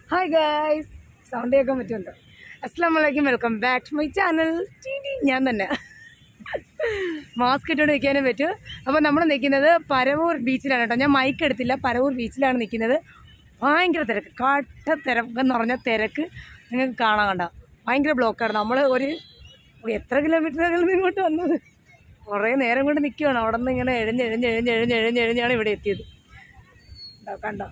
Hi guys sound കേൾക്കാൻ പറ്റുമല്ലോ അസ്സാം വലൈക്കും welcome back to my channel ഞാൻ തന്നെ മാസ്ക് ഇട്ടുകൊണ്ട് നിൽക്കാനേ പറ്റൂ അപ്പോൾ നമ്മൾ നിൽക്കുന്നത് പരവൂർ ബീച്ചിലാണ് കേട്ടോ ഞാൻ മൈക്ക് എടുത്തില്ല പരവൂർ ബീച്ചിലാണ് നിൽക്കുന്നത് ഭയങ്കര തിരക്ക് കാട്ട തിരക്ക് എന്ന് പറഞ്ഞാൽ തിരക്ക് നിങ്ങൾക്ക് കാണാൻ കണ്ട ഭയങ്കര ബ്ലോക്കാണ് നമ്മൾ ഒരു എത്ര കിലോമീറ്ററുകളിൽ ഇങ്ങോട്ട് വന്നത് കുറേ നേരം കൊണ്ട് നിൽക്കുകയാണ് അവിടെ നിന്ന് ഇങ്ങനെ എഴഞ്ഞ് എഴഞ്ഞ് എഴഞ്ഞ് എഴഞ്ഞ് എഴഞ്ഞ് എഴഞ്ഞാണ് ഇവിടെ എത്തിയത് കണ്ടോ കണ്ടോ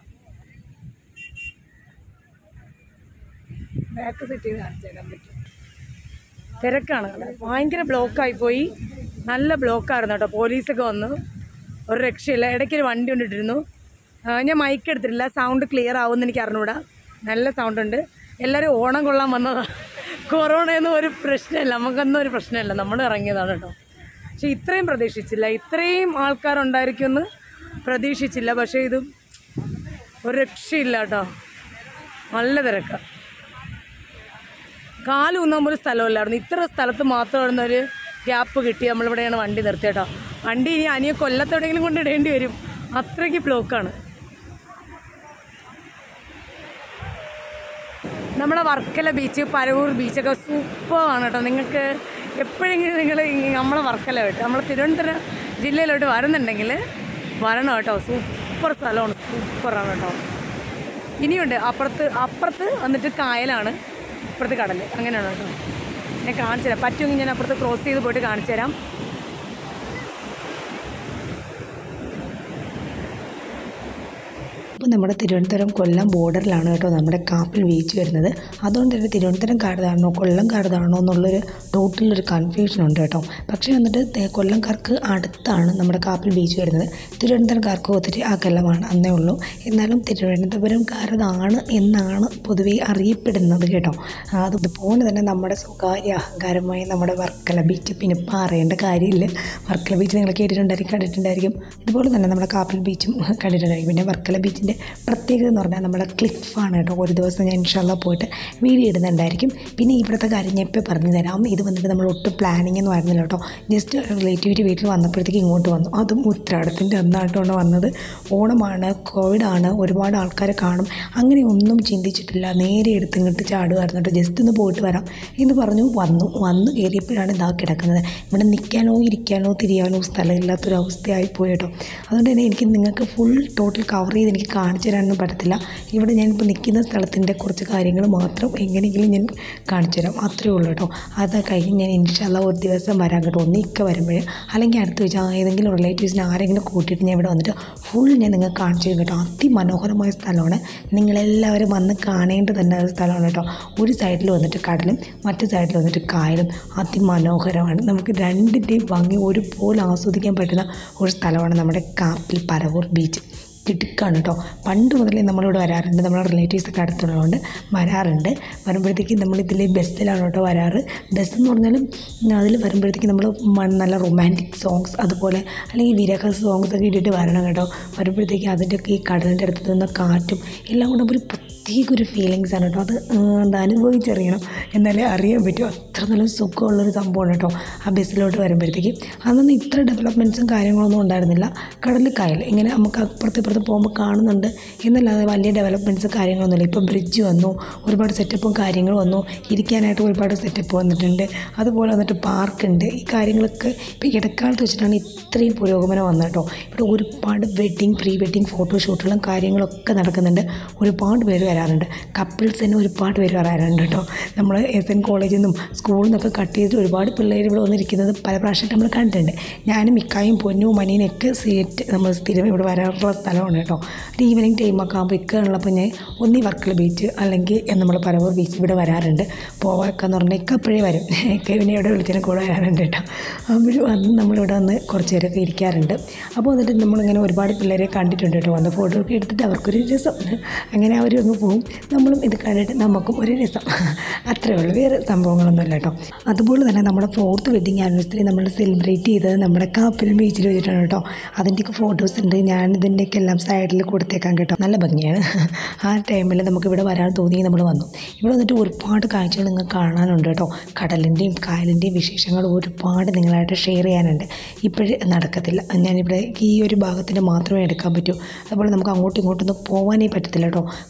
ബാക്ക് സെറ്റ് ചെയ്ത് കാണിച്ചു തരാൻ പറ്റും തിരക്കാണ് അവിടെ. ഭയങ്കര ബ്ലോക്കായി പോയി നല്ല ബ്ലോക്കായിരുന്നു കേട്ടോ പോലീസൊക്കെ വന്നു ഒരു രക്ഷയില്ല ഇടയ്ക്കൊരു വണ്ടി കൊണ്ടിട്ടിരുന്നു ആ, ഞാൻ മൈക്ക് എടുത്തിട്ടില്ല സൗണ്ട് ക്ലിയർ ആവുമെന്ന് എനിക്ക് അറിഞ്ഞൂടാ നല്ല സൗണ്ട് ഉണ്ട് എല്ലാവരും ഓണം കൊള്ളാൻ വന്നതാണ് കൊറോണയൊന്നും ഒരു പ്രശ്നമില്ല നമുക്കൊന്നും ഒരു പ്രശ്നമില്ല നമ്മൾ ഇറങ്ങിയതാണ് കേട്ടോ പക്ഷെ ഇത്രയും പ്രതീക്ഷിച്ചില്ല ഇത്രയും ആൾക്കാരുണ്ടായിരിക്കുമെന്ന് പ്രതീക്ഷിച്ചില്ല പക്ഷേ ഇത് ഒരു രക്ഷയില്ല കേട്ടോ നല്ല തിരക്കാണ് കാലൂന്നാൻ പോലും സ്ഥലമില്ലായിരുന്നു ഇത്ര സ്ഥലത്ത് മാത്രമായിരുന്ന ഒരു ഗ്യാപ്പ് കിട്ടി നമ്മളിവിടെയാണ് വണ്ടി നിർത്തിയേട്ടോ വണ്ടി ഇനി അനിയെ കൊല്ലത്തെവിടെയെങ്കിലും കൊണ്ട് ഇടേണ്ടി വരും അത്രയ്ക്ക് ബ്ലോക്കാണ് നമ്മുടെ വർക്കല ബീച്ച് പരവൂർ ബീച്ചൊക്കെ സൂപ്പറാണ് കേട്ടോ നിങ്ങൾക്ക് എപ്പോഴെങ്കിലും നിങ്ങൾ നമ്മളെ വർക്കല വിട്ട് നമ്മൾ തിരുവനന്തപുരം ജില്ലയിലോട്ട് വരുന്നുണ്ടെങ്കിൽ വരണം കേട്ടോ സൂപ്പർ സ്ഥലമാണ് സൂപ്പറാണ് കേട്ടോ ഇനിയുണ്ട് അപ്പുറത്ത് അപ്പുറത്ത് വന്നിട്ട് കായലാണ് ഇപ്പുറത്ത് കടൽ അങ്ങനെയാണ് കേട്ടോ ഞാൻ കാണിച്ചു തരാം പറ്റുമെങ്കിൽ ഞാൻ അപ്പുറത്ത് ക്രോസ് ചെയ്ത് പോയിട്ട് കാണിച്ചു തരാം ഇപ്പോൾ നമ്മുടെ തിരുവനന്തപുരം കൊല്ലം ബോർഡറിലാണ് കേട്ടോ നമ്മുടെ കാപ്പിൽ ബീച്ച് വരുന്നത് അതുകൊണ്ട് തന്നെ തിരുവനന്തപുരം കാർഡാണോ കൊല്ലം കാർഡാണോ എന്നുള്ളൊരു ടോട്ടലൊരു കൺഫ്യൂഷൻ ഉണ്ട് കേട്ടോ പക്ഷേ വന്നിട്ട് തേ- കൊല്ലംകാർക്ക് അടുത്താണ് നമ്മുടെ കാപ്പിൽ ബീച്ച് വരുന്നത് തിരുവനന്തപുരംകാർക്ക് ഒത്തിരി അകലമാണ് അന്നേ ഉള്ളൂ എന്നാലും തിരുവനന്തപുരംകാരതാണ് എന്നാണ് പൊതുവേ അറിയപ്പെടുന്നത് കേട്ടോ അതുപോലെ തന്നെ നമ്മുടെ സ്വകാര്യ അഹങ്കാരമായി നമ്മുടെ വർക്കല ബീച്ച് പിന്നെ പറയേണ്ട കാര്യമില്ല വർക്കല ബീച്ച് നിങ്ങൾ കേട്ടിട്ടുണ്ടായിരിക്കും കണ്ടിട്ടുണ്ടായിരിക്കും ഇതുപോലെ തന്നെ നമ്മുടെ കാപ്പിൽ ബീച്ചും കണ്ടിട്ടുണ്ടായിരിക്കും പിന്നെ വർക്കല ബീച്ചിൻ്റെ പ്രത്യേകത എന്ന് പറഞ്ഞാൽ നമ്മുടെ ക്ലിഫാണ് കേട്ടോ ഒരു ദിവസം ഞാൻ ഇൻഷാല്ല പോയിട്ട് വീഡിയോ ഇടുന്നുണ്ടായിരിക്കും പിന്നെ ഇവിടുത്തെ കാര്യം ഞാൻ ഇപ്പോൾ പറഞ്ഞു തരാം ഇത് വന്നിട്ട് നമ്മൾ ഒട്ടും പ്ലാനിങ് ഒന്നും ആയിരുന്നില്ല കേട്ടോ ജസ്റ്റ് റിലേറ്റീവിൻ്റെ വീട്ടിൽ വന്നപ്പോഴത്തേക്ക് ഇങ്ങോട്ട് വന്നു അതും ഉത്രാടത്തിൻ്റെ അന്നായിട്ടാണ് വന്നത് ഓണമാണ് കോവിഡാണ് ഒരുപാട് ആൾക്കാരെ കാണും അങ്ങനെ ഒന്നും ചിന്തിച്ചിട്ടില്ല നേരെ എടുത്ത് ഇങ്ങോട്ട് ചാടുമായിരുന്നു കേട്ടോ ജസ്റ്റ് ഒന്ന് പോയിട്ട് വരാം എന്ന് പറഞ്ഞു വന്നു വന്ന് കയറിയപ്പോഴാണ് ഇതാ കിടക്കുന്നത് ഇവിടെ നിൽക്കാനോ ഇരിക്കാനോ തിരിയാനോ സ്ഥലമില്ലാത്തൊരവസ്ഥയായി പോയി കേട്ടോ അതുകൊണ്ട് തന്നെ എനിക്ക് നിങ്ങൾക്ക് ഫുൾ ടോട്ടൽ കവർ ചെയ്ത് എനിക്ക് കാണിച്ചു തരാനൊന്നും പറ്റത്തില്ല ഇവിടെ ഞാനിപ്പോൾ നിൽക്കുന്ന സ്ഥലത്തിൻ്റെ കുറച്ച് കാര്യങ്ങൾ മാത്രം എങ്ങനെയെങ്കിലും ഞാൻ കാണിച്ചു തരാം അത്രേ ഉള്ളൂ കേട്ടോ അത് കഴിഞ്ഞ് ഞാൻ ഇൻഷാല്ല ഒരു ദിവസം വരാൻ കേട്ടോ ഒന്നിക്ക വരുമ്പോൾ അല്ലെങ്കിൽ അടുത്ത് വെച്ചാൽ ഏതെങ്കിലും റിലേറ്റീവ്സിനെ ആരെങ്കിലും കൂട്ടിയിട്ട് ഞാൻ ഇവിടെ വന്നിട്ട് ഫുൾ ഞാൻ നിങ്ങൾക്ക് കാണിച്ചു തരും കേട്ടോ അതിമനോഹരമായ സ്ഥലമാണ് നിങ്ങളെല്ലാവരും വന്ന് കാണേണ്ടത് തന്നെ ഒരു സ്ഥലമാണ് കേട്ടോ ഒരു സൈഡിൽ വന്നിട്ട് കടലും മറ്റു സൈഡിൽ വന്നിട്ട് കായലും അതിമനോഹരമാണ് നമുക്ക് രണ്ടിൻ്റെയും ഭംഗി ഒരുപോലെ ആസ്വദിക്കാൻ പറ്റുന്ന ഒരു സ്ഥലമാണ് നമ്മുടെ കാപ്പിൽ പരവൂർ ബീച്ച് കിടുക്കാണ് കേട്ടോ പണ്ട് മുതലേ നമ്മളിവിടെ വരാറുണ്ട് നമ്മുടെ റിലേറ്റീവ്സൊക്കെ അടുത്തുള്ളതുകൊണ്ട് വരാറുണ്ട് വരുമ്പോഴത്തേക്കും നമ്മൾ ഇതിൽ ബസ്സിലാണ് കേട്ടോ വരാറ് ബസ് എന്ന് പറഞ്ഞാലും അതിൽ വരുമ്പോഴത്തേക്കും നമ്മൾ നല്ല റൊമാൻറ്റിക് സോങ്സ് അതുപോലെ അല്ലെങ്കിൽ വിരഹ സോങ്സ് ഒക്കെ ഇട്ടിട്ട് വരണം കേട്ടോ വരുമ്പോഴത്തേക്കും അതിൻ്റെയൊക്കെ ഈ കടലിൻ്റെ അടുത്ത് നിന്ന് കാറ്റും എല്ലാം കൂടെ ഒരു പ്രത്യേക ഒരു ഫീലിങ്സ് ആണ് കേട്ടോ അത് ആ, എന്താ അനുഭവിച്ചറിയണം എന്നാലേ അറിയാൻ പറ്റും അത്ര നല്ല സുഖമുള്ളൊരു സംഭവമാണ് കേട്ടോ ആ ബസ്സിലോട്ട് വരുമ്പോഴത്തേക്കും അതൊന്നും ഇത്ര ഡെവലപ്മെൻറ്റ്സും കാര്യങ്ങളൊന്നും ഉണ്ടായിരുന്നില്ല കടൽ കായൽ ഇങ്ങനെ നമുക്ക് അപ്പുറത്ത് ഇപ്പുറത്ത് പോകുമ്പോൾ കാണുന്നുണ്ട് എന്നല്ലാതെ വലിയ ഡെവലപ്മെൻറ്റ്സ് കാര്യങ്ങളൊന്നുമില്ല ഇപ്പോൾ ബ്രിഡ്ജ് വന്നു ഒരുപാട് സെറ്റപ്പും കാര്യങ്ങളും വന്നു ഇരിക്കാനായിട്ട് ഒരുപാട് സെറ്റപ്പ് വന്നിട്ടുണ്ട് അതുപോലെ വന്നിട്ട് പാർക്കുണ്ട് ഈ കാര്യങ്ങളൊക്കെ ഇപ്പോൾ ഇടക്കാലത്ത് വെച്ചിട്ടാണ് ഇത്രയും പുരോഗമനം വന്നത് കേട്ടോ ഇവിടെ ഒരുപാട് വെഡ്ഡിങ് പ്രീ വെഡ്ഡിങ് ഫോട്ടോഷൂട്ടുകളും കാര്യങ്ങളൊക്കെ നടക്കുന്നുണ്ട് ഒരുപാട് പേര് വരാറുണ്ട് കപ്പിൾസ് തന്നെ ഒരുപാട് പേര് വരാറുണ്ട് കേട്ടോ നമ്മൾ എസ് എൻ കോളേജിൽ നിന്നും സ്കൂളിൽ നിന്നൊക്കെ കട്ട് ചെയ്തിട്ട് ഒരുപാട് പിള്ളേർ ഇവിടെ വന്നിരിക്കുന്നത് പല പ്രാവശ്യം നമ്മൾ കണ്ടിട്ടുണ്ട് ഞാനും മിക്കായും പൊന്നും മനീനൊക്കെ സീറ്റ് നമ്മൾ സ്ഥിരം ഇവിടെ വരാറുള്ള സ്ഥലമാണ് കേട്ടോ ഒരു ഈവനിങ് ടൈമൊക്കെ ആകുമ്പോൾ ഇക്ക ഉള്ളപ്പോൾ ഞാൻ ഒന്നി വർക്കല ബീച്ച് അല്ലെങ്കിൽ നമ്മൾ പരവൂർ ബീച്ച് ഇവിടെ വരാറുണ്ട് പോവാക്കെ എന്ന് പറഞ്ഞാൽ ഇക്ക അപ്പോഴേ വരും ഇക്ക പിന്നെ ഇവിടെ വിളിച്ചതിന് കൂടെ വരാറുണ്ട് കേട്ടോ അവർ വന്ന് നമ്മളിവിടെ വന്ന് കുറച്ച് നേരമൊക്കെ ഇരിക്കാറുണ്ട് അപ്പോൾ എന്നിട്ട് നമ്മളിങ്ങനെ ഒരുപാട് പിള്ളേരെ കണ്ടിട്ടുണ്ട് കേട്ടോ വന്ന് ഫോട്ടോ ഒക്കെ എടുത്തിട്ട് അവർക്കൊരു രസം അങ്ങനെ അവരും അങ്ങ് പോകും നമ്മളും ഇത് കണ്ടിട്ട് നമുക്കും ഒരു രസം അത്രേ ഉള്ളൂ വേറെ സംഭവങ്ങളൊന്നുമില്ല കേട്ടോ അതുപോലെ തന്നെ നമ്മുടെ ഫോർത്ത് വെഡിങ് ആനിവേഴ്സറി നമ്മൾ സെലിബ്രേറ്റ് ചെയ്തത് നമ്മുടെ കാപ്പിൽ ബീച്ചിൽ വെച്ചിട്ടാണ് കേട്ടോ അതിൻ്റെയൊക്കെ ഫോട്ടോസ് ഉണ്ട് ഞാൻ ഇതിൻ്റെയൊക്കെ എല്ലാം സൈഡിൽ കൊടുത്തേക്കാം കേട്ടോ നല്ല ഭംഗിയാണ് ആ ടൈമിൽ നമുക്ക് ഇവിടെ വരാൻ തോന്നി നമ്മൾ വന്നു ഇവിടെ വന്നിട്ട് ഒരുപാട് കാഴ്ചകൾ നിങ്ങൾക്ക് കാണാനുണ്ട് കേട്ടോ കടലിൻ്റെയും കായലിൻ്റെയും വിശേഷങ്ങൾ ഒരുപാട് നിങ്ങളായിട്ട് ഷെയർ ചെയ്യാനുണ്ട് ഇപ്പോഴേ നടക്കത്തില്ല ഞാനിവിടെ ഈ ഒരു ഭാഗത്തിന് മാത്രമേ എടുക്കാൻ പറ്റൂ അതുപോലെ നമുക്ക് അങ്ങോട്ടും ഇങ്ങോട്ടൊന്നും പോകാനേ പറ്റത്തില്ല കേട്ടോ കാർ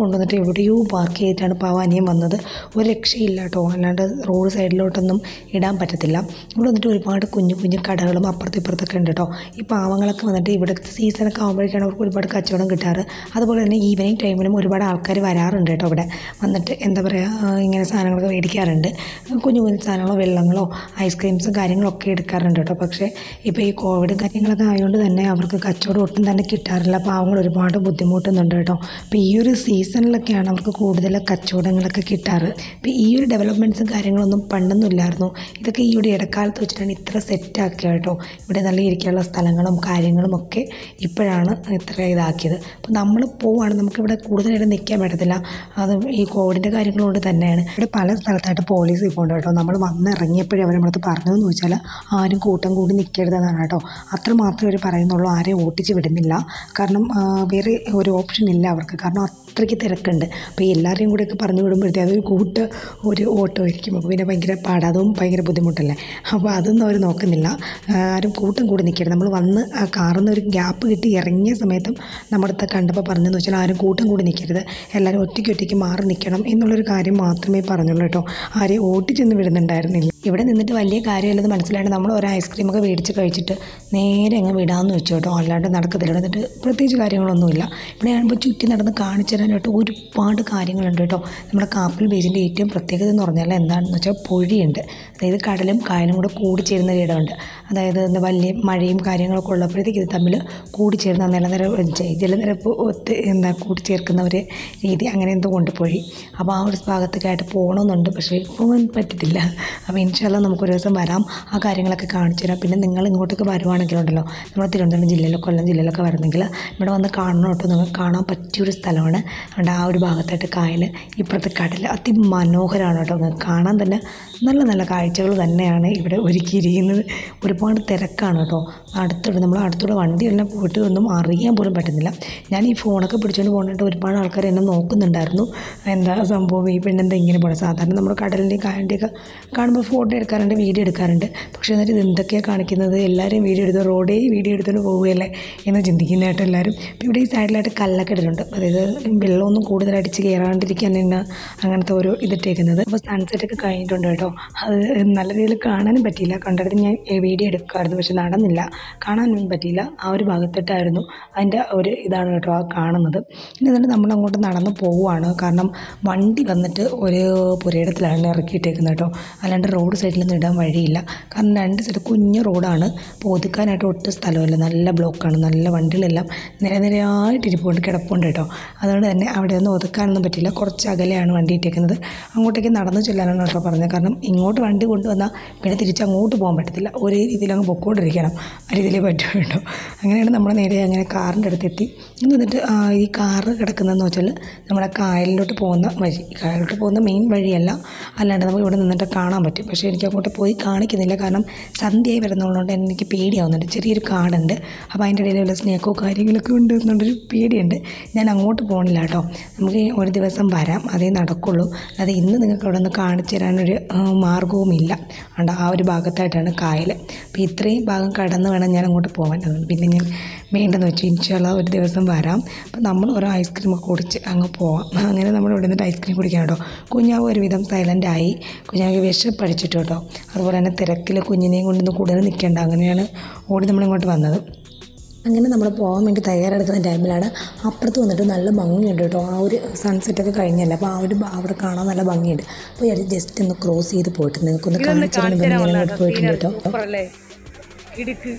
കൊണ്ടുവന്നിട്ട് എവിടെയോ പാർക്ക് ചെയ്തിട്ടാണ് പാവം അനിയൻ വന്നത് ഒരു രക്ഷയില്ല കേട്ടോ അല്ലാണ്ട് റോഡ് സൈഡിലോട്ടൊന്നും ഇടാൻ പറ്റത്തില്ല ഇവിടെ വന്നിട്ട് ഒരുപാട് കുഞ്ഞു കുഞ്ഞു കടകളും അപ്പുറത്തും ഇപ്പുറത്തൊക്കെ ഉണ്ട് കേട്ടോ ഈ പാവങ്ങളൊക്കെ വന്നിട്ട് ഇവിടുത്തെ സീസണൊക്കെ ആകുമ്പോഴേക്കാണ് അവർക്ക് ഒരുപാട് കച്ചവടം കിട്ടാറ് അതുപോലെ തന്നെ ഈവനിങ് ടൈമിലും ഒരുപാട് ആൾക്കാർ വരാറുണ്ട് കേട്ടോ ഇവിടെ വന്നിട്ട് എന്താ പറയുക ഇങ്ങനെ സാധനങ്ങളൊക്കെ മേടിക്കാറുണ്ട് കുഞ്ഞു കുഞ്ഞു സാധനങ്ങളോ വെള്ളങ്ങളോ ഐസ്ക്രീംസും കാര്യങ്ങളൊക്കെ എടുക്കാറുണ്ട് കേട്ടോ പക്ഷേ ഇപ്പോൾ ഈ കോവിഡും കാര്യങ്ങളൊക്കെ ആയതുകൊണ്ട് തന്നെ അവർക്ക് കച്ചവടം ഒട്ടും തന്നെ കിട്ടാറില്ല പാവങ്ങൾ ഒരുപാട് ബുദ്ധിമുട്ടുന്നുണ്ട് കേട്ടോ അപ്പോൾ ഈ ഒരു സീസണിലൊക്കെയാണ് അവർക്ക് കൂടുതൽ കച്ചവടങ്ങളൊക്കെ കിട്ടാറ് ഇപ്പോൾ ഈ ഒരു ഡെവലപ്മെൻറ്റ്സും കാര്യങ്ങളൊന്നും പണ്ടൊന്നും ഇല്ലായിരുന്നു ഇതൊക്കെ ഈ ഒരു ഇടക്കാലത്ത് വെച്ചിട്ടാണ് ഇത്ര സെറ്റാക്കിയത് കേട്ടോ ഇവിടെ നല്ല ഇരിക്കാനുള്ള സ്ഥലങ്ങളും കാര്യങ്ങളും ഒക്കെ ഇപ്പോഴാണ് ഇത്ര ഇതാക്കിയത് അപ്പോൾ നമ്മൾ പോവുകയാണ് നമുക്കിവിടെ കൂടുതലായിട്ട് നിൽക്കാൻ പറ്റത്തില്ല അത് ഈ കോവിഡിൻ്റെ കാര്യങ്ങളുകൊണ്ട് തന്നെയാണ് ഇവിടെ പല സ്ഥലത്തായിട്ട് പോലീസ് ഇപ്പോൾ ഉണ്ട് കേട്ടോ നമ്മൾ വന്നിറങ്ങിയപ്പോഴേ അവർ നമ്മളടുത്ത് പറഞ്ഞതെന്ന് വെച്ചാൽ ആരും കൂട്ടം കൂടി നിൽക്കരുതെന്നാണ് കേട്ടോ അത്ര മാത്രമേ അവർ പറയുന്നുള്ളൂ ആരെയും ഓട്ടിച്ച് വിടുന്നില്ല കാരണം ആ, വേറെ ഒരു ഓപ്ഷൻ ഇല്ല അവർക്ക് കാരണം അത്രയ്ക്ക് തിരക്കുണ്ട് അപ്പോൾ ഈ എല്ലാവരെയും കൂടെയൊക്കെ പറഞ്ഞു വിടുമ്പോഴത്തേ അതൊരു കൂട്ട് ഒരു ഓട്ടോ ആയിരിക്കും അപ്പോൾ പിന്നെ ഭയങ്കര പാട് അതും ഭയങ്കര ബുദ്ധിമുട്ടല്ലേ അപ്പോൾ അതൊന്നും അവർ നോക്കുന്നില്ല ആ, ആരും കൂട്ടം കൂടി നിൽക്കരുത് നമ്മൾ വന്ന് ആ കാറിൽ നിന്ന് ഒരു ഗ്യാപ്പ് കിട്ടി ഇറങ്ങിയ സമയത്തും നമ്മുടെ അടുത്ത് കണ്ടപ്പോൾ പറഞ്ഞതെന്ന് വെച്ചാൽ ആരും കൂട്ടം കൂടി നിൽക്കരുത് എല്ലാവരും ഒറ്റയ്ക്ക് ഒറ്റയ്ക്ക് മാറി നിൽക്കണം എന്നുള്ളൊരു കാര്യം മാത്രമേ പറഞ്ഞുള്ളൂ കേട്ടോ ആരെയും ഓട്ടിച്ചൊന്നും വിടുന്നുണ്ടായിരുന്നില്ല ഇവിടെ നിന്നിട്ട് വലിയ കാര്യമില്ലെന്ന് മനസ്സിലായിട്ട് നമ്മൾ ഒരു ഐസ്ക്രീമൊക്കെ മേടിച്ച് കഴിച്ചിട്ട് നേരെ അങ്ങ് വിടാമെന്ന് വെച്ചു കേട്ടോ അല്ലാണ്ട് നടക്കത്തില്ല ഇവിടെ നിന്നിട്ട് പ്രത്യേകിച്ച് കാര്യങ്ങളൊന്നുമില്ല ഇവിടെ ആകുമ്പോൾ ചുറ്റി നടന്ന് കാണിച്ചു തരാനായിട്ട് ഒരുപാട് കാര്യങ്ങളുണ്ട് കേട്ടോ നമ്മുടെ കാപ്പിൽ ബീച്ചിൻ്റെ ഏറ്റവും പ്രത്യേകത എന്ന് പറഞ്ഞാൽ എന്താണെന്ന് വെച്ചാൽ പൊഴിയുണ്ട് അതായത് കടലും കായലും കൂടെ കൂടിച്ചേരുന്ന ഒരു ഇടമുണ്ട് അതായത് എന്താ വലിയ മഴയും കാര്യങ്ങളൊക്കെ ഉള്ളപ്പോഴത്തേക്ക് ഇത് തമ്മിൽ കൂടിച്ചേരുന്ന നിലനിര ജ- ജലനിരപ്പ് ഒത്ത് എന്താ കൂടിച്ചേർക്കുന്ന ഒരു രീതി അങ്ങനെ എന്തോ കൊണ്ട് പൊഴി അപ്പോൾ ആ ഒരു ഭാഗത്തൊക്കെയായിട്ട് പോകണമെന്നുണ്ട് പക്ഷേ പോകാൻ പറ്റത്തില്ല അപ്പോൾ ഇൻഷാല്ല നമുക്കൊരു ദിവസം വരാം ആ കാര്യങ്ങളൊക്കെ കാണിച്ചു തരാം പിന്നെ നിങ്ങൾ ഇങ്ങോട്ടൊക്കെ വരുവാണെങ്കിലുണ്ടല്ലോ നമ്മുടെ തിരുവനന്തപുരം ജില്ലയിലോ കൊല്ലം ജില്ലയിലൊക്കെ വരുന്നെങ്കിൽ ഇവിടെ വന്ന് കാണണം കേട്ടോ നിങ്ങൾക്ക് കാണാൻ പറ്റിയൊരു സ്ഥലമാണ് അതുകൊണ്ട് ആ ഒരു ഭാഗത്തായിട്ട് കായൽ ഇപ്പുറത്തെ കടൽ അതിമനോഹരമാണ് കേട്ടോ നിങ്ങൾക്ക് കാണാൻ തന്നെ നല്ല നല്ല കാഴ്ചകൾ തന്നെയാണ് ഇവിടെ ഒരുക്കിയിരിക്കുന്നത് ഒരുപാട് തിരക്കാണ് കേട്ടോ അടുത്തൂടെ നമ്മൾ അടുത്തൂടെ വണ്ടിയെല്ലാം പോയിട്ട് ഒന്നും അറിയാൻ പോലും പറ്റുന്നില്ല ഞാൻ ഈ ഫോണൊക്കെ പിടിച്ചുകൊണ്ട് പോകുന്നിട്ട് ഒരുപാട് ആൾക്കാർ എന്നെ നോക്കുന്നുണ്ടായിരുന്നു എന്താ സംഭവം ഈ പെണ്ണെന്താ ഇങ്ങനെ പോകണം സാധാരണ നമ്മൾ കടലിൻ്റെയും കായലിൻ്റെയൊക്കെ കാണുമ്പോൾ ഫോട്ടോ എടുക്കാറുണ്ട് വീഡിയോ എടുക്കാറുണ്ട് പക്ഷേ എന്നിട്ട് ഇത് എന്തൊക്കെയാണ് കാണിക്കുന്നത് എല്ലാവരും വീഡിയോ എടുത്ത് റോഡേ വീഡിയോ എടുത്തുകൊണ്ട് പോവുകയല്ലേ എന്ന് ചിന്തിക്കുന്നതായിട്ട് എല്ലാവരും ഇപ്പോൾ ഇവിടെ ഈ സൈഡിലായിട്ട് കല്ലൊക്കെ ഇട്ടിട്ടുണ്ട് അതായത് വെള്ളമൊന്നും കൂടുതൽ അടിച്ച് കയറാണ്ടിരിക്കാൻ തന്നെ അങ്ങനത്തെ ഒരു ഇതിട്ടേക്കുന്നത് അപ്പോൾ സൺസെറ്റ് ഒക്കെ കഴിഞ്ഞിട്ടുണ്ട് കേട്ടോ അത് നല്ല രീതിയിൽ കാണാനും പറ്റിയില്ല കണ്ടിടത്ത് ഞാൻ വീഡിയോ എടുക്കുമായിരുന്നു പക്ഷെ നടന്നില്ല കാണാനൊന്നും പറ്റിയില്ല ആ ഒരു ഭാഗത്തിട്ടായിരുന്നു അതിൻ്റെ ഒരു ഇതാണ് കേട്ടോ ആ കാണുന്നത് ഇനി എന്നിട്ട് നമ്മൾ അങ്ങോട്ട് നടന്ന് പോവുകയാണ് കാരണം വണ്ടി വന്നിട്ട് ഒരു പുരയിടത്തിലാണ് ഇറക്കിയിട്ടേക്കുന്നത് കേട്ടോ അല്ലാണ്ട് റോഡ് സൈഡിലൊന്നും ഇടാൻ വഴിയില്ല കാരണം രണ്ട് സൈഡ് കുഞ്ഞു റോഡാണ് അപ്പോൾ ഒതുക്കാനായിട്ട് ഒട്ടും സ്ഥലമില്ല നല്ല ബ്ലോക്കാണ് നല്ല വണ്ടികളെല്ലാം നിരനിരയായിട്ട് ഇരിപ്പുണ്ട് കിടപ്പുണ്ട് കേട്ടോ അതുകൊണ്ട് തന്നെ അവിടെ ഒന്നും ഒതുക്കാനൊന്നും പറ്റില്ല കുറച്ച് അകലെയാണ് വണ്ടി ഇട്ടേക്കുന്നത് അങ്ങോട്ടേക്ക് നടന്നു ചെല്ലാനാണ് കേട്ടോ പറഞ്ഞത് കാരണം ഇങ്ങോട്ട് വണ്ടി കൊണ്ടുവന്നാൽ പിന്നെ തിരിച്ച് അങ്ങോട്ട് പോകാൻ പറ്റത്തില്ല ഒരേ രീതിയിൽ അങ്ങ് പൊക്കോണ്ടിരിക്കണം ആ രീതിയിലേ പറ്റുള്ളൂ കേട്ടോ അങ്ങനെയാണ് നമ്മൾ നേരെ അങ്ങനെ കാറിൻ്റെ അടുത്തെത്തി എന്നിട്ട് ആ, ഈ കാറ് കിടക്കുന്നതെന്ന് വെച്ചാൽ നമ്മുടെ കായലിലോട്ട് പോകുന്ന വഴി കായലിലോട്ട് പോകുന്ന മെയിൻ വഴിയല്ല അല്ലാണ്ട് നമുക്ക് ഇവിടെ നിന്നിട്ട് കാണാൻ പറ്റും പക്ഷേ എനിക്ക് അങ്ങോട്ട് പോയി കാണിക്കുന്നില്ല കാരണം സന്ധ്യയായി വരുന്നതുകൊണ്ട് എനിക്ക് പേടിയാവുന്നുണ്ട് ചെറിയൊരു കാടുണ്ട് അപ്പോൾ അതിൻ്റെ ഇടയിൽ വല്ല സ്നേക്കോ കാര്യങ്ങളൊക്കെ ഉണ്ട് എന്നുള്ളൊരു പേടിയുണ്ട് ഞാൻ അങ്ങോട്ട് പോകണില്ല കേട്ടോ നമുക്ക് ഈ ഒരു ദിവസം വരാം അതേ നടക്കുള്ളൂ അല്ലാതെ ഇന്ന് നിങ്ങൾക്ക് അവിടെ നിന്ന് കാണിച്ചു തരാനൊരു ആ, മാർഗവുമില്ല അതുകൊണ്ട് ആ ഒരു ഭാഗത്തായിട്ടാണ് കായൽ അപ്പോൾ ഇത്രയും ഭാഗം കടന്ന് വേണം ഞാൻ അങ്ങോട്ട് പോകാൻ അതുകൊണ്ട് പിന്നെ ഞാൻ വേണ്ടെന്ന് വെച്ചു ഇൻഷാല്ല ഒരു ദിവസം വരാം അപ്പോൾ നമ്മൾ ഓരോ ഐസ്ക്രീം ഒക്കെ കുടിച്ച് അങ്ങ് പോവാം അങ്ങനെ നമ്മൾ ഇവിടെ നിന്നിട്ട് ഐസ്ക്രീം കുടിക്കാം കേട്ടോ കുഞ്ഞാവ് ഒരുവിധം സൈലൻ്റ് ആയി കുഞ്ഞാവ് വിശപ്പടിച്ചിട്ട് കേട്ടോ അതുപോലെ തന്നെ തിരക്കിൽ കുഞ്ഞിനെയും കൊണ്ടൊന്നും കൂടുതൽ നിൽക്കേണ്ട അങ്ങനെയാണ് ഓടി നമ്മളിങ്ങോട്ട് വന്നത് അങ്ങനെ നമ്മൾ പോകാൻ വേണ്ടി തയ്യാറെടുക്കുന്ന ടൈമിലാണ് അപ്പുറത്ത് വന്നിട്ട് നല്ല ഭംഗിയുണ്ട് കേട്ടോ ആ ഒരു സൺസെറ്റൊക്കെ കഴിഞ്ഞല്ലേ അപ്പോൾ ആ ഒരു ഭ- അവിടെ കാണാൻ നല്ല ഭംഗിയുണ്ട് അപ്പോൾ ഞാൻ ജസ്റ്റ് ഒന്ന് ക്രോസ് ചെയ്ത് പോയിട്ട് നിങ്ങൾക്കൊന്ന് ഇതൊന്ന് കാണിച്ചു തരാൻ കാണിച്ചു വേണ്ടി തരാൻ ഞാൻ വന്നതാ അങ്ങോട്ട് പോയിട്ടുണ്ട് കേട്ടോ സൂപ്പർ അല്ലേ ഇടുക്ക്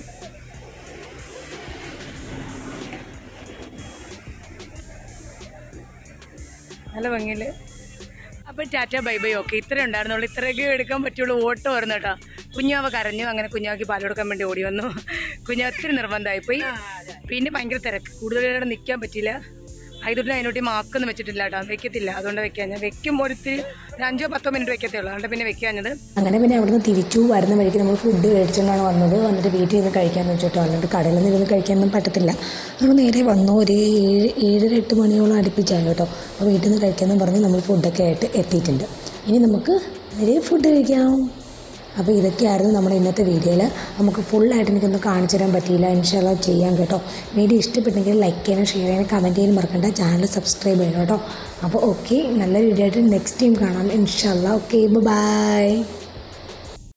നല്ല ഭംഗിയില് അപ്പോൾ ടാറ്റ ബൈ ബൈ ഓക്കെ ഇത്രയും ഉണ്ടായിരുന്നുള്ളൂ ഇത്രയൊക്കെ എടുക്കാൻ പറ്റുള്ളൂ ഓട്ടോ വരുന്നു കേട്ടോ കുഞ്ഞാവ കരഞ്ഞു അങ്ങനെ കുഞ്ഞാവയ്ക്ക് പാൽ കൊടുക്കാൻ വേണ്ടി ഓടി വന്നു കുഞ്ഞാവ് ഒത്തിരി നിർബന്ധമായി പോയി പിന്നെ ഭയങ്കര തിരക്ക് കൂടുതൽ നേരം നിൽക്കാൻ പറ്റിയില്ല ആയതുകൊണ്ട് അതിനോട്ട് മാസ്ക് ഒന്നും വെച്ചിട്ടില്ല കേട്ടോ വെക്കത്തില്ല അതുകൊണ്ട് വെക്കാൻ ഞാൻ വെക്കുമ്പോൾ ഒരിത്തിരി ഒരു അഞ്ചോ പത്തോ മിനിറ്റ് വെക്കത്തേ ഉള്ളൂ അതുകൊണ്ട് പിന്നെ വെക്കാഞ്ഞത് അങ്ങനെ പിന്നെ അവിടുന്ന് തിരിച്ചു വരുന്ന വഴിക്ക് നമ്മൾ ഫുഡ് മേടിച്ചുകൊണ്ടാണ് വന്നത് വന്നിട്ട് വീട്ടിൽ നിന്ന് കഴിക്കാമെന്ന് വെച്ചിട്ടോ അല്ലാണ്ട് കടയിൽ നിന്ന് ഇരുന്ന് കഴിക്കാനൊന്നും പറ്റത്തില്ല നമ്മൾ നേരെ വന്നു ഒരു ഏഴ് ഏഴര എട്ട് മണിയോളം അടുപ്പിച്ചായി കേട്ടോ അപ്പോൾ വീട്ടിൽ നിന്ന് കഴിക്കാമെന്ന് പറഞ്ഞ് നമ്മൾ ഫുഡൊക്കെ ആയിട്ട് എത്തിയിട്ടുണ്ട് ഇനി നമുക്ക് നേരെ ഫുഡ് കഴിക്കാം അപ്പോൾ ഇതൊക്കെയായിരുന്നു നമ്മുടെ ഇന്നത്തെ വീഡിയോയിൽ നമുക്ക് ഫുള്ളായിട്ട് എനിക്കൊന്ന് കാണിച്ചു തരാൻ പറ്റിയില്ല ഇൻഷാല്ല ചെയ്യാം കേട്ടോ വീഡിയോ ഇഷ്ടപ്പെട്ടെങ്കിൽ ലൈക്ക് ചെയ്യാനും ഷെയർ ചെയ്യാനും കമൻറ്റ് ചെയ്യാനും മറക്കണ്ട ചാനൽ സബ്സ്ക്രൈബ് ചെയ്യണം കേട്ടോ അപ്പോൾ ഓക്കെ നല്ല വീഡിയോ ആയിട്ട് നെക്സ്റ്റ് ടൈം കാണാം ഇൻഷാല്ല ഓക്കെ ബൈ